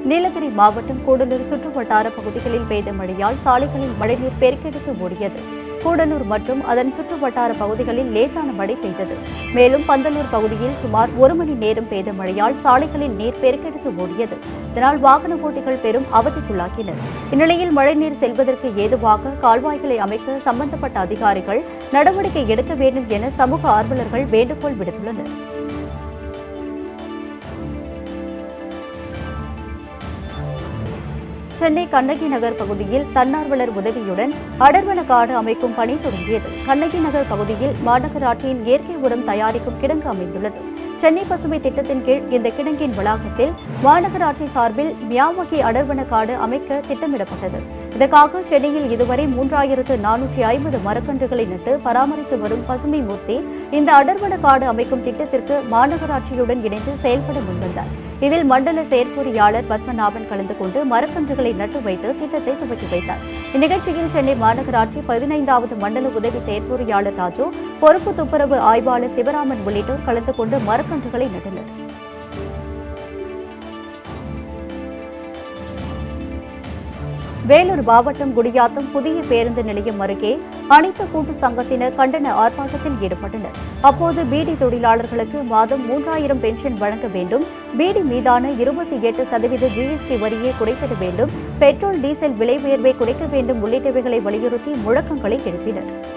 நீலகிரி மாவட்டம் கூடலூர் சுற்றுவட்டார பகுதிகளில் பெய்த மழையால் சாலைகளில் மழைநீர் பெருக்கெடுத்து ஓடியது கூடலூர் மற்றும் அதன் சுற்றுவட்டார பகுதிகளில் லேசான மழை பெய்தது மேலும் பந்தலூர் பகுதியில் சுமார் ஒரு மணி நேரம் பெய்த மழையால் சாலைகளில் நீர் பெருக்கெடுத்து ஓடியது இதனால் வாகன ஓட்டிகள் பெரும் அவதிக்குள்ளாகினர் இந்நிலையில் மழைநீர் செல்வதற்கு ஏதுவாக கால்வாய்களை அமைக்க சம்பந்தப்பட்ட அதிகாரிகள் நடவடிக்கை எடுக்க வேண்டும் என சமூக ஆர்வலர்கள் வேண்டுகோள் விடுத்துள்ளனர் சென்னை கண்ணகி நகர் பகுதியில் தன்னார்வலர் உதவியுடன் அடர்வன காடு அமைக்கும் பணி தொடங்கியது கண்ணகி நகர் பகுதியில் மாநகராட்சியின் இயற்கை உரம் தயாரிக்கும் கிடங்கு அமைந்துள்ளது சென்னை பசுமை திட்டத்தின் கீழ் இந்த கிடங்கின் வளாகத்தில் மாநகராட்சி சார்பில் மியாவகி அடர்வன காடு அமைக்க திட்டமிடப்பட்டது இதற்காக சென்னையில் இதுவரை மூன்றாயிரத்து நானூற்றி ஐம்பது மரக்கன்றுகளை நட்டு பராமரித்து வரும் பசுமை மூர்த்தி இந்த அடர்வன காடு அமைக்கும் திட்டத்திற்கு மாநகராட்சியுடன் இணைந்து செயல்பட முன்வந்தார் இதில் மண்டல செயற்பொறியாளர் பத்மநாபன் கலந்து கொண்டு மரக்கன்றுகளை நட்டு வைத்து திட்டத்தை துவக்கி வைத்தார் இந்நிகழ்ச்சியில் சென்னை மாநகராட்சி பதினைந்தாவது மண்டல உதவி செயற்பொறியாளர் ராஜு பொறுப்பு துப்புரவு ஆய்வாளர் சிவராமன் உள்ளிட்டோர் கலந்து கொண்டு மரக்கன்றுகளை நட்டனர் வேலூர் மாவட்டம் குடியாத்தம் புதிய பேருந்து நிலையம் அருகே அனைத்து கூட்டு சங்கத்தினர் கண்டன ஆர்ப்பாட்டத்தில் ஈடுபட்டனர் அப்போது பீடி தொழிலாளர்களுக்கு மாதம் மூன்றாயிரம் பென்ஷன் வழங்க வேண்டும் பீடி மீதான இருபத்தி எட்டு சதவீத ஜிஎஸ்டி வரியை குறைத்திட வேண்டும் பெட்ரோல் டீசல் விலை உயர்வை குறைக்க வேண்டும் உள்ளிட்டவைகளை வலியுறுத்தி முழக்கங்களை எழுப்பினர்